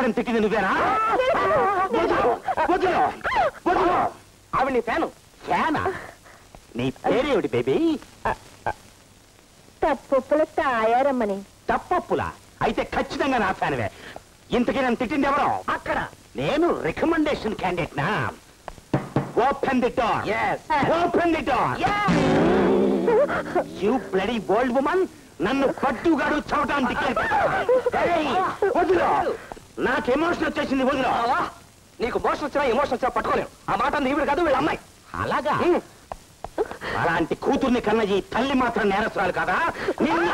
Fan తిట్టింది నువ్వేనా వదిలు, వదిలు, వదిలు. ఆవిడ నీ ఫ్యాను ఫ్యానా నీ పేరేమిటి బేబీ తప్పుల తాయారమ్మని తప్పప్పులా అయితే ఖచ్చితంగా నా ఫ్యాన్వే ఇంతకీ నన్ను తిట్టింది ఎవరు అక్కడ నేను రికమెండేషన్ క్యాండిడేట్ నా open the door open the door you bloody old woman నన్ను పట్టుగాడు చవటానికి వదిలో నాకు ఎమోషన్ వచ్చేసింది వదిలో నీకు మోషన్ వచ్చినా ఎమోషన్ వచ్చినా పట్టుకోలేవు ఆ మాట నీవిడు కాదు వీళ్ళ అమ్మాయి అలాగా అలాంటి కూతుర్ని కన్న ఈ తల్లి మాత్రం నేరస్తురాలు కదా నిన్ను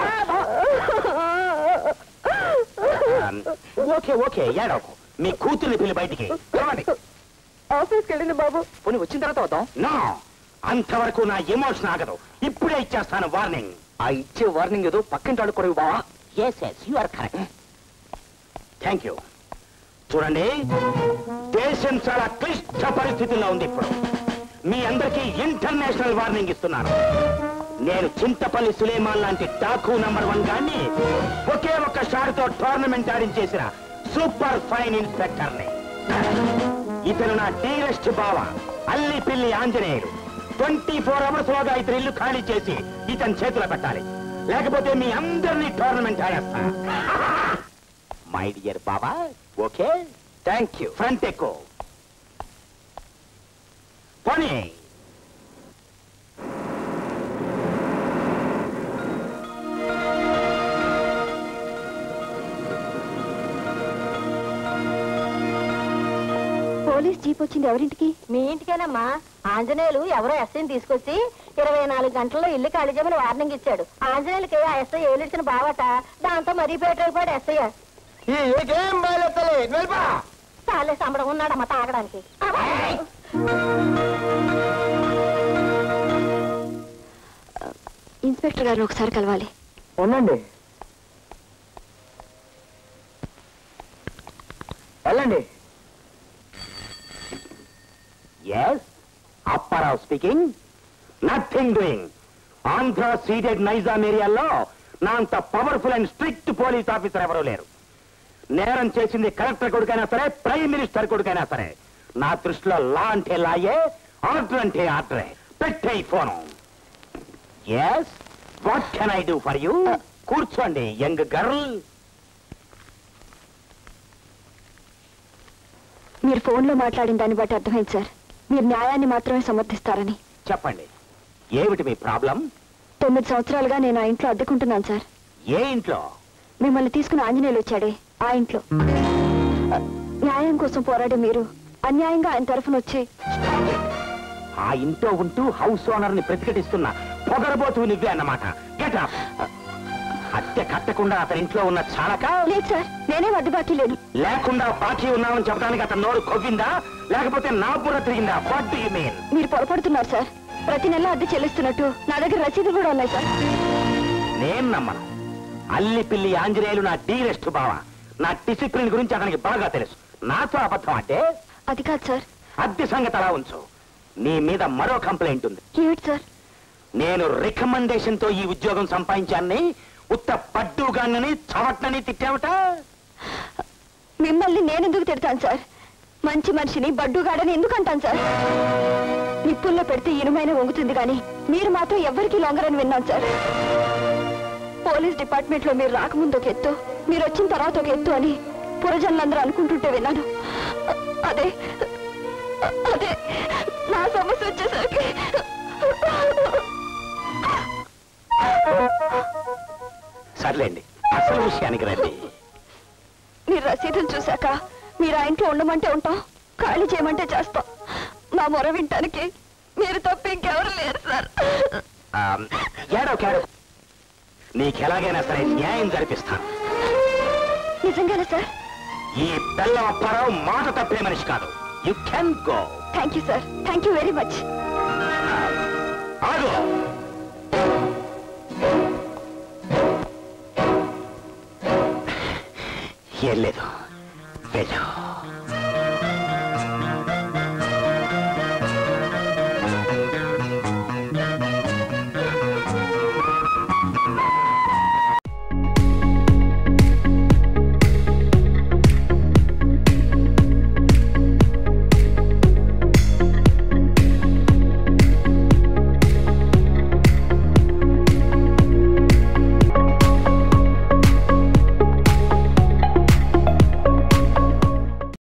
ఓకే ఓకే ఏడవకు మీ కూతుర్ని పిల్లి బయటికి చూడండి ఆఫీస్కి వెళ్ళింది బాబు పోనీ వచ్చిన తర్వాత అవుతాం నో అంతవరకు నా ఎమోషన్ ఆగదు ఇప్పుడే ఇచ్చేస్తాను వార్నింగ్ ఆ ఇచ్చే వార్నింగ్ ఏదో పక్కింటి అడుగుకోరు బావా yes yes you are correct thank you చూడండి దేశం చాలా క్లిష్ట పరిస్థితుల్లో ఉంది ఇప్పుడు మీ అందరికీ ఇంటర్నేషనల్ వార్నింగ్ ఇస్తున్నాను నేను చింతపల్లి సులేమాన్ లాంటి డాకు నంబర్ వన్ గాన్ని ఒకే ఒక్క షాట్తో టోర్నమెంట్ ఆడించేసిన సూపర్ ఫైన్ ఇన్స్పెక్టర్ని ఇతను నా డీరెస్ట్ బావ అల్లి పిల్లి ఆంజనేయులు ట్వంటీ ఫోర్ అవర్స్ లోగా ఇతని ఇల్లు ఖాళీ చేసి ఇతని చేతిలో పెట్టాలి లేకపోతే మీ అందరినీ టోర్నమెంట్ ఆడేస్తా మై డియర్ బాబా ఓకే థ్యాంక్ యూ ఫ్రంట్ ఎక్కువ పోనీ పోలీస్ జీప్ వచ్చింది ఎవరింటికి మీ ఇంటికేనమ్మా ఆంజనేయులు ఎవరో ఎస్ఐని తీసుకొచ్చి ఇరవై నాలుగు గంటల్లో ఇల్లు ఖాళీ చేయమని వార్నింగ్ ఇచ్చాడు ఆంజనేయులకి ఆ ఎస్ఐ ఏలిడిచిన బావట దాంతో మరీ పేటైపోయాడు ఎస్ఐ ఏం బయలుతలే చాలే సంబడం ఉన్నాడమ్మా తాగడానికి ఇన్స్పెక్టర్ గారు ఒకసారి కలవాలి ఉండండి వెళ్ళండి yes Apparao speaking nothing doing Andhra Ceded Nizam ఏరియాలో నా అంత powerful and strict police officer ఎవరూ లేరు నేరం చేసింది కలెక్టర్ కొడుకైనా సరే ప్రైమ్ మినిస్టర్ కొడుకైనా సరే నా దృష్టిలో లా అంటే లాయే ఆర్డర్ అంటే ఆర్డరే పెట్టే phone yes what can I do for you కూర్చోండి యంగ్ గర్ల్ మీరు ఫోన్లో మాట్లాడిన దాన్ని బట్టి అర్థమైంది సార్ మీరు న్యాయాన్ని మాత్రమే సమర్థిస్తారని చెప్పండి ఏమిటి మీ ప్రాబ్లం తొమ్మిది సంవత్సరాలుగా నేను ఆ ఇంట్లో అద్దెకుంటున్నాను సార్ ఏ ఇంట్లో మిమ్మల్ని తీసుకుని ఆంజనేయులు వచ్చాడే ఆ ఇంట్లో న్యాయం కోసం పోరాడే మీరు అన్యాయంగా ఆయన తరఫున వచ్చి ఆ ఇంట్లో ఉంటూ హౌస్ ఓనర్ ని ప్రతిఘటిస్తున్న పొగరబోతు నువ్వే అన్నమాట గెట్ అప్ అద్దె కట్టకుండా అతని ఇంట్లో ఉన్న చాలక లేదు సార్ నేనే వడ్డీ బాకీ లేదు లేకుండా బాకీ ఉన్నామని చెప్పడానికి అతను నోరు కొవ్విందా లేకపోతే నా బుర్ర తిరిగిందా వాట్ డు యు మీన్ మీరు పొరపడుతున్నారు సార్ ప్రతి నెల అద్దె చెల్లిస్తున్నట్టు నా దగ్గర రసీదులు కూడా ఉన్నాయి సార్ నేను నమ్మను అల్లి పిల్లి ఆంజనేయులు నా డీరెస్ట్ బావ నా డిసిప్లిన్ గురించి అతనికి బాగా తెలుసు నాతో అబద్ధం అంటే అది కాదు సార్ అద్దె సంగతి అలా ఉంచు నీ మీద మరో కంప్లైంట్ ఉంది ఏమిటి సార్ నేను రికమెండేషన్ తో ఈ ఉద్యోగం సంపాదించాన్ని ఉత్త పడ్డుగానని చవట్నని తిట్టావట మిమ్మల్ని నేనెందుకు తిడతాను సార్ మంచి మనిషిని బడ్డుగాడని ఎందుకు అంటాను సార్ నిప్పుల్లో పెడితే ఇనుమైన వంగుతుంది కానీ మీరు మాత్రం ఎవ్వరికీ లొంగరని విన్నాను సార్ పోలీస్ డిపార్ట్మెంట్ లో మీరు రాకముందు ఒక ఎత్తు మీరు వచ్చిన తర్వాత ఒక ఎత్తు అని పురజనులందరూ అనుకుంటుంటే విన్నాను అదే అదే నా సమస్య వచ్చేసరికి సర్లేండి అసలు విషయానికి రండి మీరు రసీదులు చూశాక మీరు ఆ ఇంట్లో ఉండమంటే ఉంటాం ఖాళీ చేయమంటే చేస్తాం మా మొర వింటానికి మీరు తప్ప ఇంకెవరు లేరు సార్ ఆ, ఏడో కేడో నీకెలాగైనా సరే న్యాయం జరిపిస్తాను నిజంగానే సార్ ఈ బెల్లం అప్పారావు మాట తప్పే మనిషి కాదు you can go thank you sir thank you very much ఆగు ఏం లేదు వెళ్ళు